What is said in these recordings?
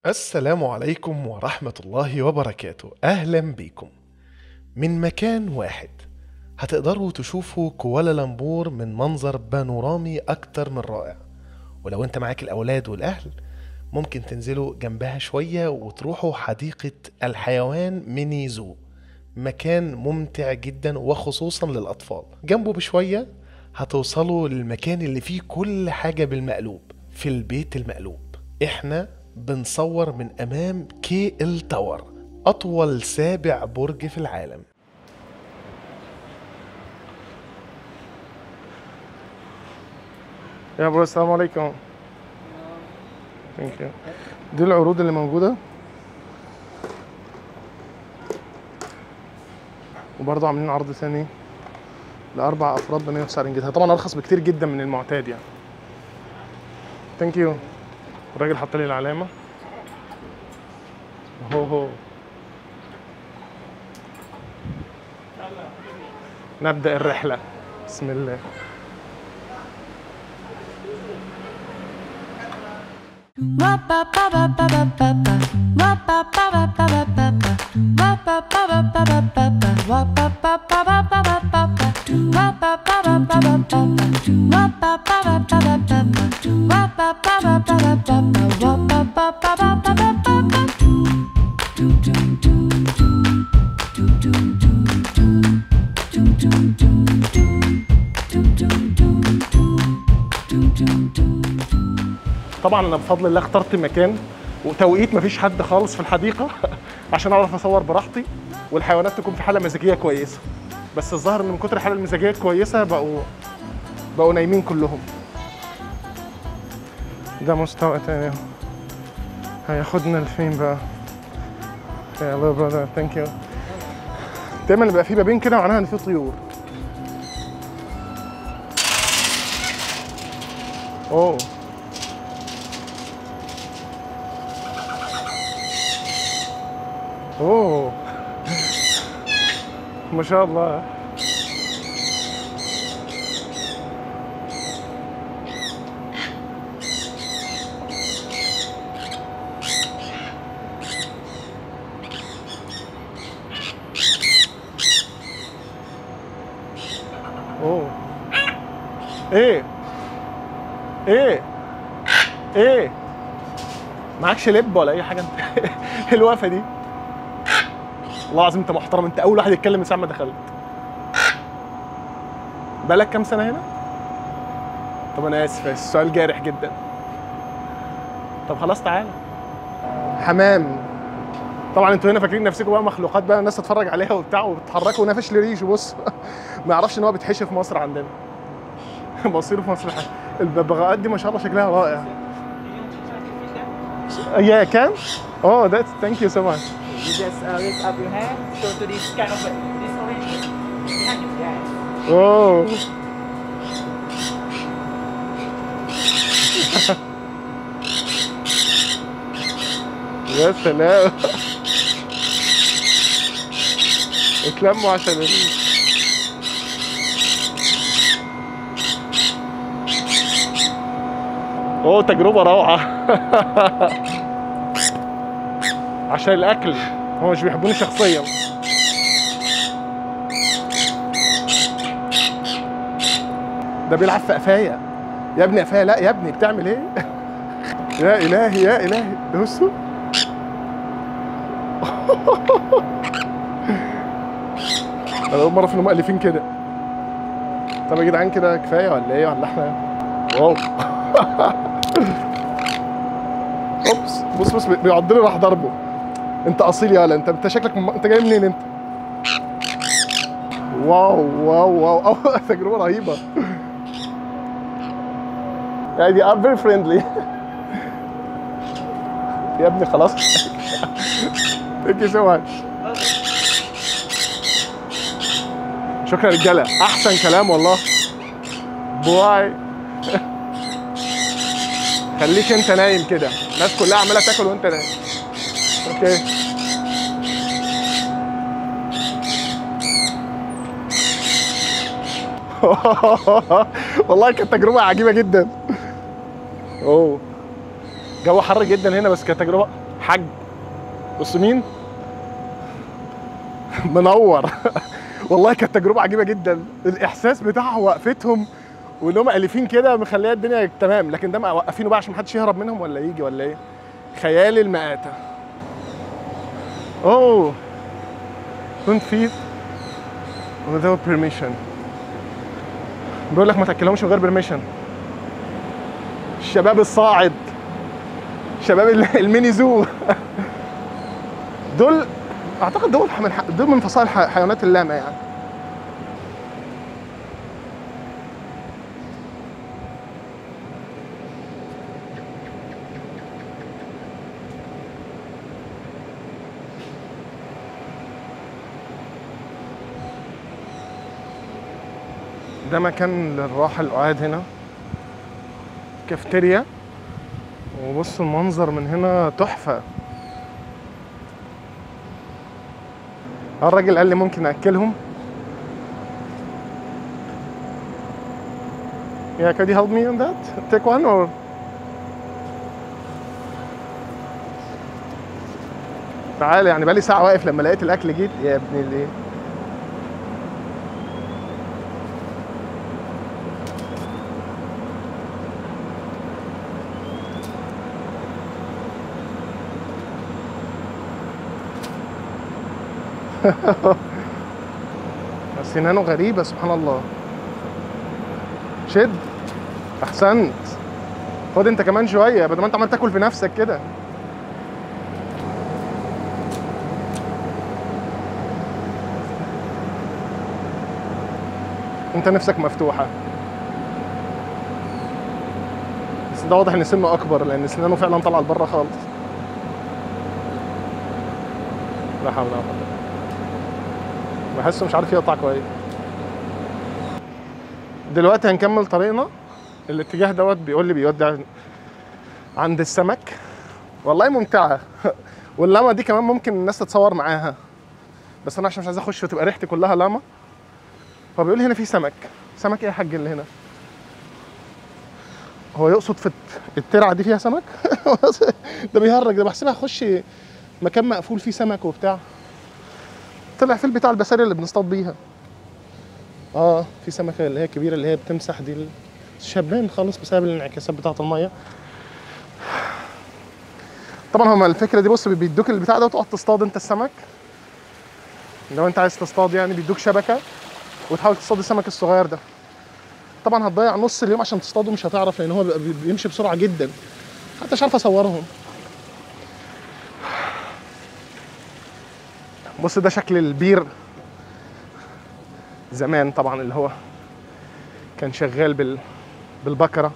السلام عليكم ورحمة الله وبركاته أهلا بيكم من مكان واحد هتقدروا تشوفوا كوالالمبور من منظر بانورامي أكتر من رائع ولو انت معاك الأولاد والأهل ممكن تنزلوا جنبها شوية وتروحوا حديقة الحيوان ميني زو مكان ممتع جدا وخصوصا للأطفال جنبه بشوية هتوصلوا للمكان اللي فيه كل حاجة بالمقلوب في البيت المقلوب احنا بنصور من امام كي ال تاور اطول سابع برج في العالم يا برو السلام عليكم ثانك يو دي العروض اللي موجوده وبرضه عاملين عرض ثاني لاربع افراد ب 109 رنجة طبعا ارخص بكتير جدا من المعتاد يعني ثانك يو الراجل حط لي العلامه هو هو نبدا الرحله بسم الله طبعا انا بفضل الله اخترت مكان وتوقيت مفيش حد خالص في الحديقه عشان اعرف اصور براحتي والحيوانات تكون في حاله مزاجيه كويسه بس الظاهر ان من كتر الحاله المزاجيه الكويسه بقوا بقوا نايمين كلهم ده مستوى تاني اهو هياخدنا لفين بقى يلا برادر ثانك يو دايما بيبقى في بابين كده معناها ان في طيور اوه اوه ما شاء الله اوه ايه ايه ايه معكش لب ولا اي حاجه انت ايه الوقفه دي والله العظيم انت محترم انت اول واحد يتكلم من ساعه ما دخلت بقالك كام سنه هنا طب انا اسف السؤال جارح جدا طب خلاص تعالى حمام طبعا انتوا هنا فاكرين نفسكم بقى مخلوقات بقى الناس تتفرج عليها وبتاع وبتحركوا نافش لريش بص ما يعرفش ان هو بيتحشي في مصر عندنا بصيره في مصر حاجة. الببغاءات دي ما شاء الله شكلها رائع يا كام؟ اوه ذاتس ثانك يو سو ماتش You just uh, raise up your hand, show to this kind of this orange. Behind you guys. اوه يا سلام اتلموا عشان ال... اوه تجربة روعة عشان الأكل هم مش بيحبوني شخصيا ده بيلعب في قفايا يا ابني قفايا لا يا ابني بتعمل ايه يا الهي يا الهي بصوا انا اول مره في انهم مؤلفين كده طب يا جدعان كده كفايه ولا ايه ولا احنا واو اوبس بص بص بيعض لي راح ضربه انت اصيل يالا انت انت شكلك م... انت جاي منين انت واو واو واو أو تجربه رهيبه يعني دي ار فيري فريندلي يا ابني خلاص ثانك يو سو ماتش شكرا يا رجاله احسن كلام والله باي خليك انت نايم كده الناس كلها عماله تاكل وانت نايم اوكي والله كانت تجربه عجيبه جدا اوه جو حر جدا هنا بس كانت تجربه حاج بص مين منور والله كانت تجربه عجيبه جدا الاحساس بتاع وقفتهم وان هم الفين كده مخليه الدنيا تمام لكن ده موقفينه بقى عشان محدش يهرب منهم ولا يجي ولا ايه خيال المآتة اوه don't feed without permission بيقول لك ما تاكلهمش من غير permission الشباب الصاعد شباب ال- الميني زو دول اعتقد دول من ح- دول من فصائل ح- حيوانات اللاما يعني ده مكان للراحة القعاد هنا كافتيريا وبص المنظر من هنا تحفة الراجل قال لي ممكن أكلهم Yeah, could you help me on that? Take one or? تعال يعني بقالي ساعة واقف لما لقيت الأكل جيت يا ابني ليه؟ سنانه غريبة سبحان الله شد احسنت خد انت كمان شوية بدل ما انت عمال تاكل في نفسك كده انت نفسك مفتوحة بس ده واضح ان سنه اكبر لان سنانه فعلا طالعة لبره خالص لا حول ولا قوة بحسه مش عارف يقطع كويس دلوقتي هنكمل طريقنا الاتجاه دوت بيقول لي بيودي عن- عند السمك والله ممتعة واللاما دي كمان ممكن الناس تتصور معاها بس انا عشان مش عايز اخش وتبقى ريحتي كلها لاما فبيقول لي هنا في سمك سمك ايه يا حاج اللي هنا هو يقصد في الت- الترعه دي فيها سمك ده بيهرج ده بحسبها اخش مكان مقفول فيه سمك وبتاع طلع في البتاع البسارية اللي بنصطاد بيها اه في سمكة اللي هي كبيرة اللي هي بتمسح دي ال- شابين خالص بسبب الانعكاسات بتاعة المية طبعا هما الفكرة دي بص بيدوك البتاع ده وتقعد تصطاد انت السمك لو انت عايز تصطاد يعني بيدوك شبكة وتحاول تصطاد السمك الصغير ده طبعا هتضيع نص اليوم عشان تصطاده مش هتعرف لان هو بيبقى بي- بيمشي بسرعة جدا حتى مش عارف اصورهم بص ده شكل البير زمان طبعا اللي هو كان شغال بال بالبكره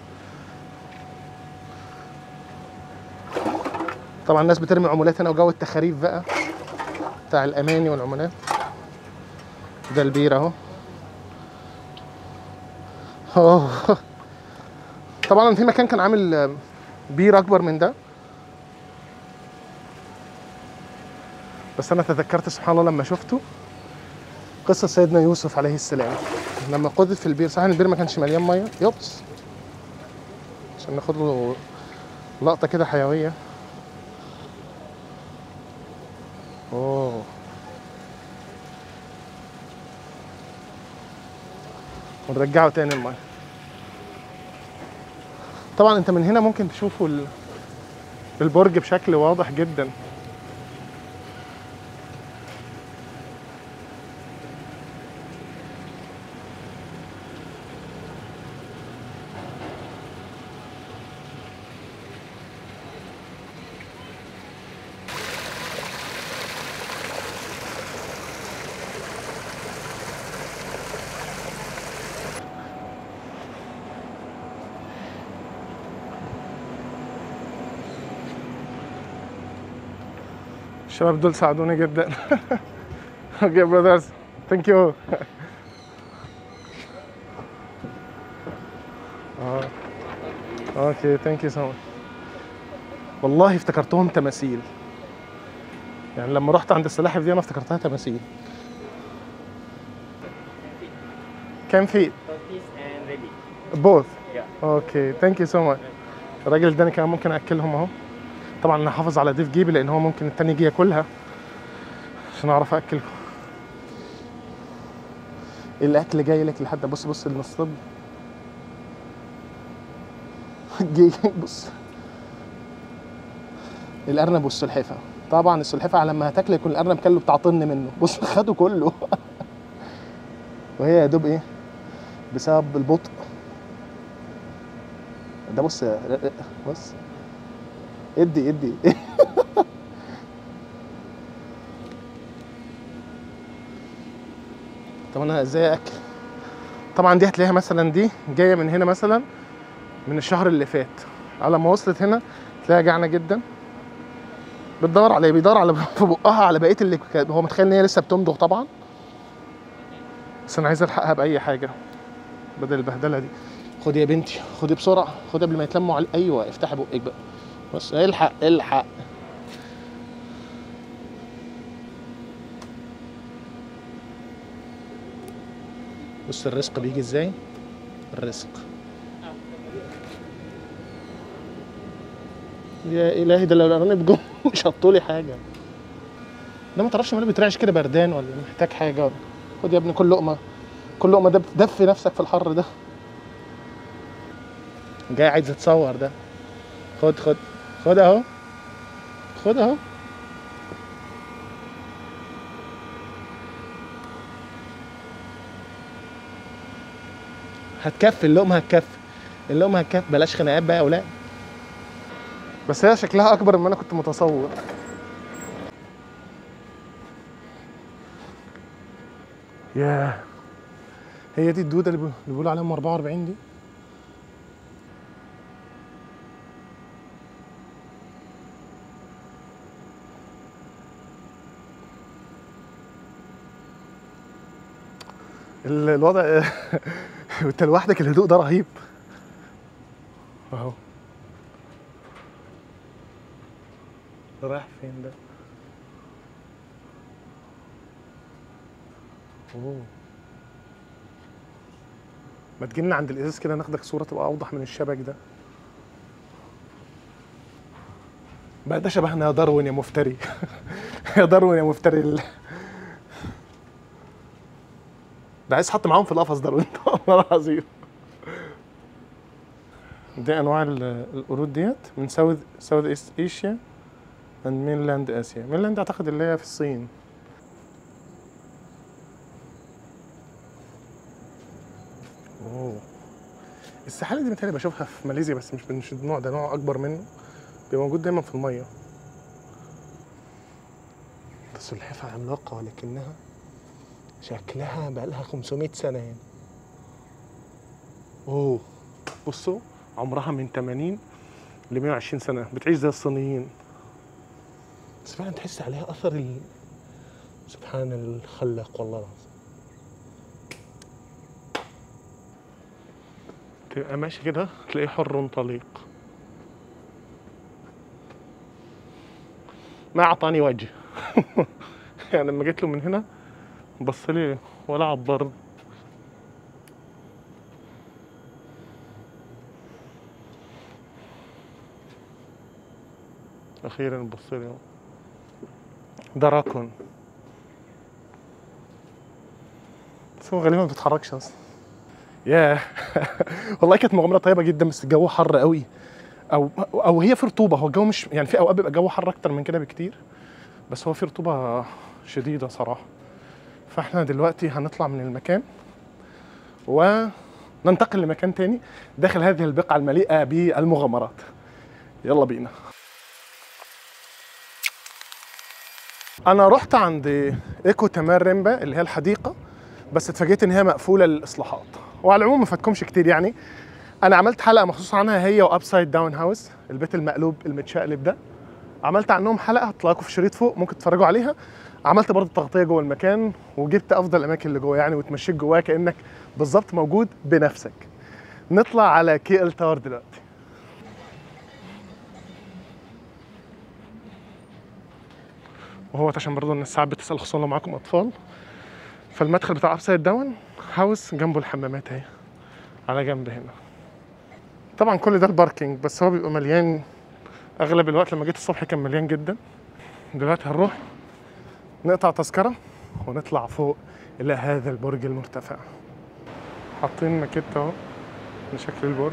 طبعا الناس بترمي عمولات هنا وجو التخاريف بقى بتاع الاماني والعمولات ده البير اهو أوه. طبعا في مكان كان عامل آه، بير اكبر من ده بس انا تذكرت سبحان الله لما شفته قصه سيدنا يوسف عليه السلام لما قذف في البير صحيح البير ما كانش مليان ميه يبس عشان ناخد له لقطه كده حيويه اوه ونرجعه تاني الميه طبعا انت من هنا ممكن تشوفوا ال- البرج بشكل واضح جدا الشباب دول ساعدوني جدا اوكي براذرز ثانك يو اوكي ثانك يو سو ماتش والله افتكرتهم تماثيل يعني لما رحت عند السلاحف دي انا افتكرتها تماثيل كام في Turkish and ready. بوث Yeah. اوكي ثانك يو سو ماتش الراجل اداني كمان ممكن اكلهم اهو طبعا انا حافظ على ضيف جيبي لان هو ممكن التاني يجي ياكلها عشان اعرف اكله الاكل جاي لك لحد بص بص النصب جاي بص الارنب والسلحفاه طبعا السلحفاه على ما هتاكل يكون الارنب كله بتاع طن منه بص خده كله وهي يا دوب ايه بسبب البطء ده بص بص ادي ادي طب انا ازاي اكل طبعا دي هتلاقيها مثلا دي جايه من هنا مثلا من الشهر اللي فات على ما وصلت هنا تلاقيها جعانه جدا بتدور على بيدور على في بقها على بقيه اللي كان- هو متخيل ان هي لسه بتمضغ طبعا بس انا عايز الحقها باي حاجه بدل البهدله دي خدي يا بنتي خدي بسرعه خدي قبل ما يتلموا على ايوه افتحي بقك بقى بص الحق الحق بص الرزق بيجي ازاي الرزق يا الهي ده لو الارانب جم مش هطولي حاجه ده ما تعرفش ماله بيترعش كده بردان ولا محتاج حاجه ولا خد يا ابني كل لقمه كل لقمه ده بتدفي نفسك في الحر ده جاي عايز تتصور ده خد خد خد اهو خد اهو هتكفي اللقمه هتكفي اللقمه هتكفي بلاش خناقات بقى يا اولاد بس هي شكلها اكبر مما انا كنت متصور ياه هي دي الدوده اللي بي- اللي بيقولوا عليهم 44 دي ال- الوضع وانت لوحدك الهدوء ده رهيب اهو ده رايح فين ده اوه ما تجيلنا عند الازاز كده ناخدك صوره تبقى اوضح من الشبك ده بقى ده شبهنا يا داروين يا مفتري يا داروين يا مفتري ال- ده عايز حط معاهم في القفص داروين والله العظيم دي انواع ال- القرود ديت من ساوث ساوث ايست ايشيا اند مينلاند اسيا مينلاند اعتقد اللي هي في الصين اوه السحالة دي متهيألي بشوفها في ماليزيا بس مش مش النوع ده نوع اكبر منه بيبقى موجود دايما في الميه ده سلحفاة عملاقة ولكنها شكلها بقالها 500 سنة يعني اوه بصوا عمرها من 80 ل 120 سنة بتعيش زي الصينيين بس فعلا تحس عليها اثر ال... سبحان الخلاق والله العظيم تبقى ماشي كده تلاقيه حر طليق ما اعطاني وجه يعني لما جيت له من هنا بص لي ولا عبرني اخيرا بص لي ده راكون بس هو غالبا ما بيتحركش اصلا ياه والله كانت مغامره طيبه جدا بس الجو حر قوي او او هي في رطوبه هو الجو مش يعني في اوقات بيبقى الجو حر اكتر من كده بكتير بس هو في رطوبه شديده صراحه فاحنا دلوقتي هنطلع من المكان وننتقل لمكان تاني داخل هذه البقعه المليئه بالمغامرات يلا بينا انا رحت عند ايكو تمار ريمبا اللي هي الحديقه بس اتفاجئت ان هي مقفوله للاصلاحات وعلى العموم ما فاتكمش كتير يعني انا عملت حلقه مخصوص عنها هي وابسايد داون هاوس البيت المقلوب المتشقلب ده عملت عنهم حلقه هطلع لكم في الشريط فوق ممكن تتفرجوا عليها عملت برضه تغطيه جوه المكان وجبت افضل الاماكن اللي جوه يعني وتمشيك جواه كانك بالظبط موجود بنفسك نطلع على كي ال تاور دلوقتي وهو عشان برضه الناس ساعات بتسال خصوصا لو معاكم اطفال فالمدخل بتاع ابسايد داون هاوس جنبه الحمامات اهي على جنب هنا طبعا كل ده الباركينج بس هو بيبقى مليان اغلب الوقت لما جيت الصبح كان مليان جدا دلوقتي هنروح نقطع تذكره ونطلع فوق الى هذا البرج المرتفع حاطين ماكيت اهو لشكل البرج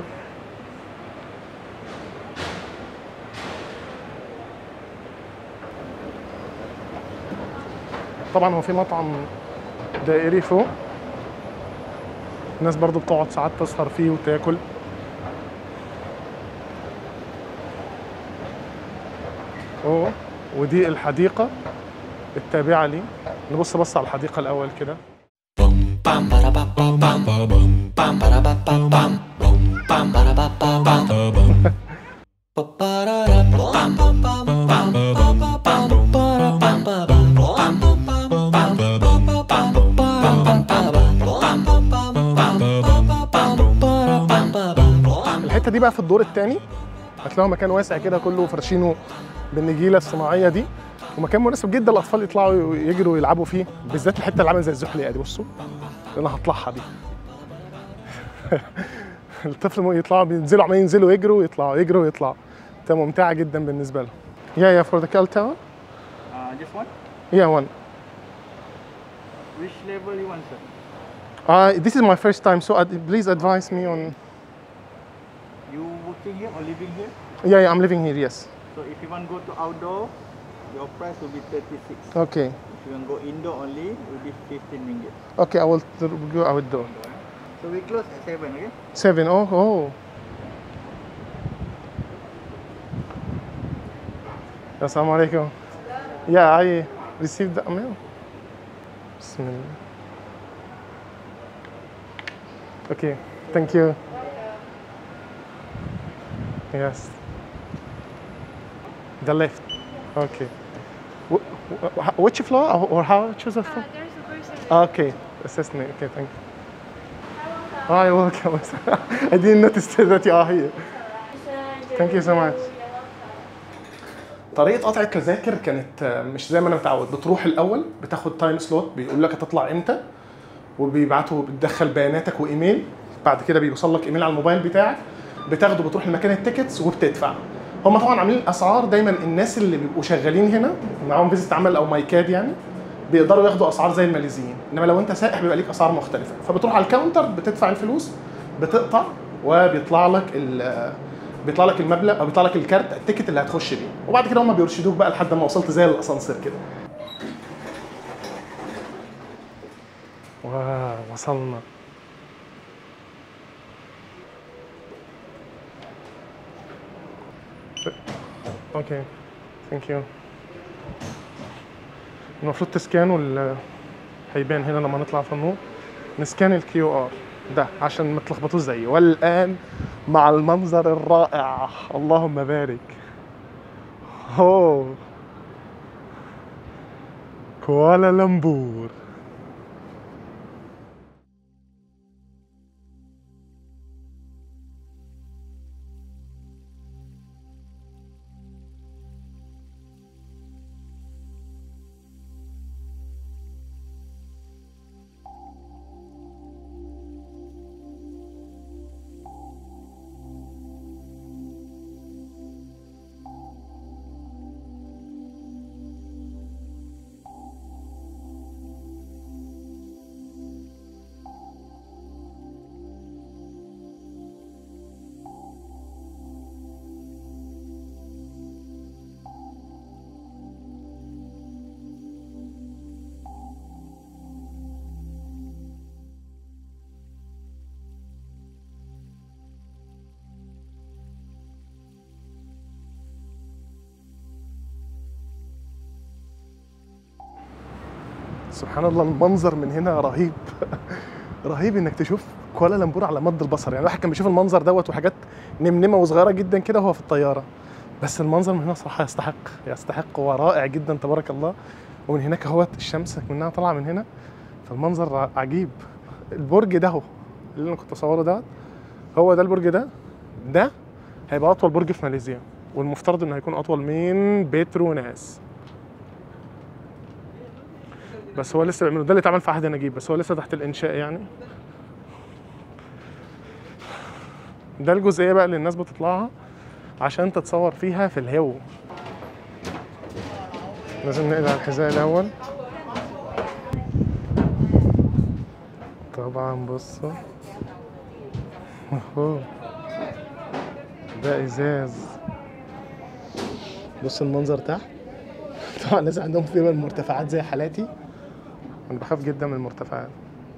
طبعا هو في مطعم دائري فوق الناس برضو بتقعد ساعات تسهر فيه وتاكل اوه ودي الحديقة التابعة لي نبص بص على الحديقة الأول كده bum ba da ba ba bum bum bum ba da ba ba bum bum bum ba da ba ba bum bum ba ba da da bum bum bum bum bum bum ba da bum ba bum bum bum bum bum bum bum الحتة دي بقى في الدور الثاني هتلاقوا مكان واسع كده كله فرشينه بالنجيلة الصناعية دي ومكان مناسب جدا الأطفال يطلعوا يجروا ويلعبوا فيه بالذات الحتة اللي عاملة زي الزحليقة دي بصوا اللي أنا هطلعها دي الطفل يطلعوا بينزلوا عمالين ينزلوا يجروا ويطلعوا يجروا ويطلعوا تبقى ممتعة جدا بالنسبة لهم يا يا فور ذا كال تاور Uh, just one. يا وان Which level you want, sir? Uh, this is my first time, so ad- please advise me on. You working here or living here? Yeah, yeah, I'm living here. Yes. So if you want to go to outdoor, your price will be 36. Okay. If you want to go indoor only, it will be 15 ringgit. Okay, I will t- go outdoor. So we close at 7, okay? Seven. Oh, oh. Assalamu alaikum. Yeah, I received the mail. Bismillah. Okay, thank you. Yes. The left. Okay. Wh- wh- which floor or or how? Choose a Uh, floor. there's a person. Okay, assist me. Okay, thank you. Oh, you're welcome. I didn't notice that you are here. Thank you so much. طريقة قطع التذاكر كانت آه، مش زي ما انا متعود بتروح الاول بتاخد تايم سلوت بيقول لك هتطلع امتى وبيبعتوا بتدخل بياناتك وايميل بعد كده بيوصل لك ايميل على الموبايل بتاعك بتاخده بتروح لمكان التيكتس وبتدفع هم طبعا عاملين اسعار دايما الناس اللي بيبقوا شغالين هنا معاهم فيزيت عمل او مايكاد يعني بيقدروا ياخدوا اسعار زي الماليزيين انما لو انت سائح بيبقى ليك اسعار مختلفه فبتروح على الكاونتر بتدفع الفلوس بتقطع وبيطلع لك ال- بيطلع لك المبلغ او بيطلع لك الكارت التيكت اللي هتخش بيه وبعد كده هم بيرشدوك بقى لحد ما وصلت زي الاسانسير كده واو وصلنا اوكي ثانك يو المفروض تسكانوا ال هيبان هنا لما نطلع في النور نسكان الكيو ار ده عشان ما تلخبطوش زيي والان مع المنظر الرائع اللهم بارك هو كوالالمبور سبحان الله المنظر من هنا رهيب رهيب انك تشوف كوالالمبور على مد البصر يعني الواحد كان بيشوف المنظر دوت وحاجات نمنمه وصغيره جدا كده وهو في الطياره بس المنظر من هنا صراحه يستحق يستحق ورائع جدا تبارك الله ومن هناك اهوت الشمس منها طالعه من هنا فالمنظر عجيب البرج ده هو اللي انا كنت اصوره ده هو ده البرج ده ده هيبقى اطول برج في ماليزيا والمفترض انه هيكون اطول من بيتروناس بس هو لسه بيعملوا ده اللي اتعمل في عهد نجيب بس هو لسه تحت الانشاء يعني ده الجزئيه بقى اللي الناس بتطلعها عشان تتصور فيها في الهو لازم نقلع الحذاء الاول طبعا بصوا اهو ده ازاز بص المنظر تحت طبعا الناس عندهم فيه من المرتفعات زي حالاتي انا بخاف جدا من المرتفعات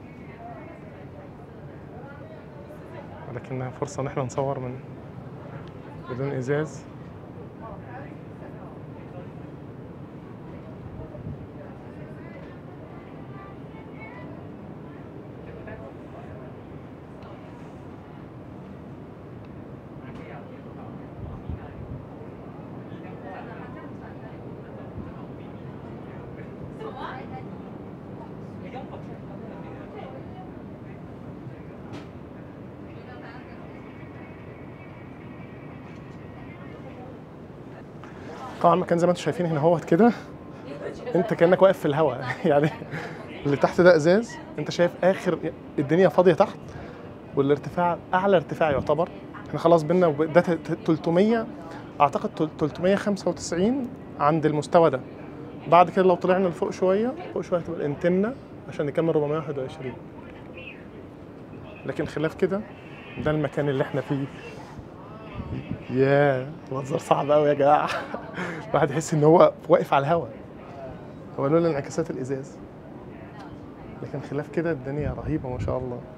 ولكنها فرصة ان احنا نصور من بدون ازاز طبعا المكان زي ما انتم شايفين هنا هوت كده انت كانك واقف في الهواء يعني اللي تحت ده ازاز انت شايف اخر الدنيا فاضيه تحت والارتفاع اعلى ارتفاع يعتبر احنا خلاص بينا وب- ده ت- ت- 300 اعتقد تل- 395 عند المستوى ده بعد كده لو طلعنا لفوق شويه فوق شويه هتبقى الانتنه عشان نكمل 421 لكن خلاف كده ده المكان اللي احنا فيه ياه منظر صعب قوي يا جماعه الواحد يحس ان هو واقف على الهواء هو لولا انعكاسات الازاز لكن خلاف كده الدنيا رهيبه ما شاء الله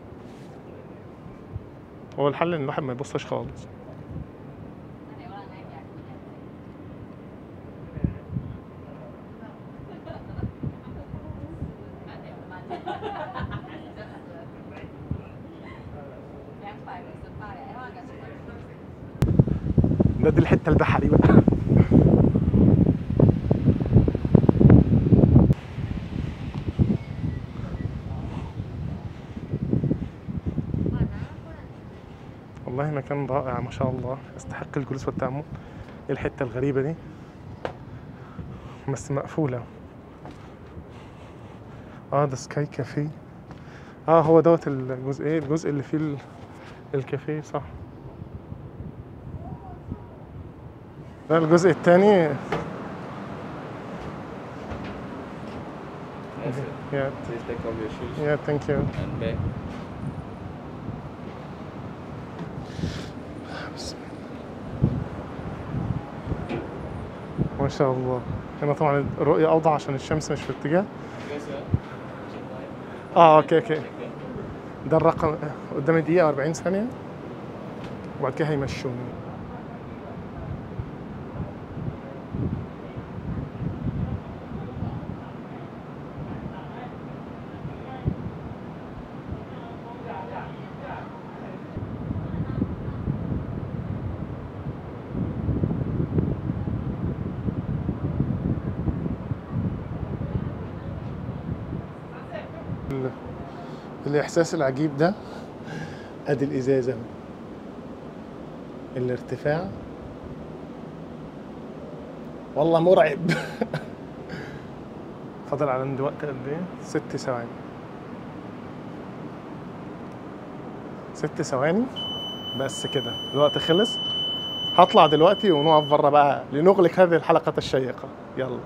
هو الحل ان الواحد ما يبصش خالص ده دي الحته البحري بقى والله مكان رائع ما شاء الله يستحق الجلوس والتأمل ايه الحتة الغريبة دي بس مقفولة اه ده سكاي كافيه اه هو دوت الجزء ايه الجزء اللي فيه ال- الكافيه صح ده الجزء التاني That's it. yeah Please take off your shoes yeah thank you and bag. ما شاء الله هنا طبعا الرؤية أوضح عشان الشمس مش في اتجاه اه اوكي اوكي ده الرقم قدامي دقيقة و40 ثانية وبعد كده هيمشوني ال- الإحساس العجيب ده أدي الإزازة أهو. الارتفاع والله مرعب فاضل على عندي وقت قد إيه؟ ست ثواني ست ثواني بس كده الوقت خلص هطلع دلوقتي ونقف بره بقى لنغلق هذه الحلقة الشيقة يلا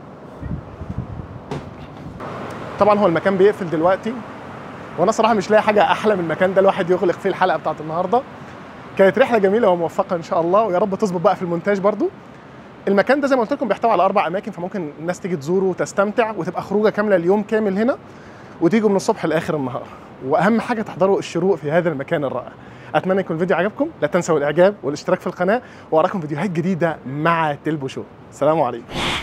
طبعا هو المكان بيقفل دلوقتي وانا صراحه مش لاقي حاجه احلى من المكان ده الواحد يغلق فيه الحلقه بتاعت النهارده كانت رحله جميله وموفقه ان شاء الله ويا رب تظبط بقى في المونتاج برضو المكان ده زي ما قلت لكم بيحتوي على اربع اماكن فممكن الناس تيجي تزوره وتستمتع وتبقى خروجه كامله اليوم كامل هنا وتيجوا من الصبح لاخر النهار واهم حاجه تحضروا الشروق في هذا المكان الرائع اتمنى يكون الفيديو عجبكم لا تنسوا الاعجاب والاشتراك في القناه واراكم فيديوهات جديده مع تلبو شو السلام عليكم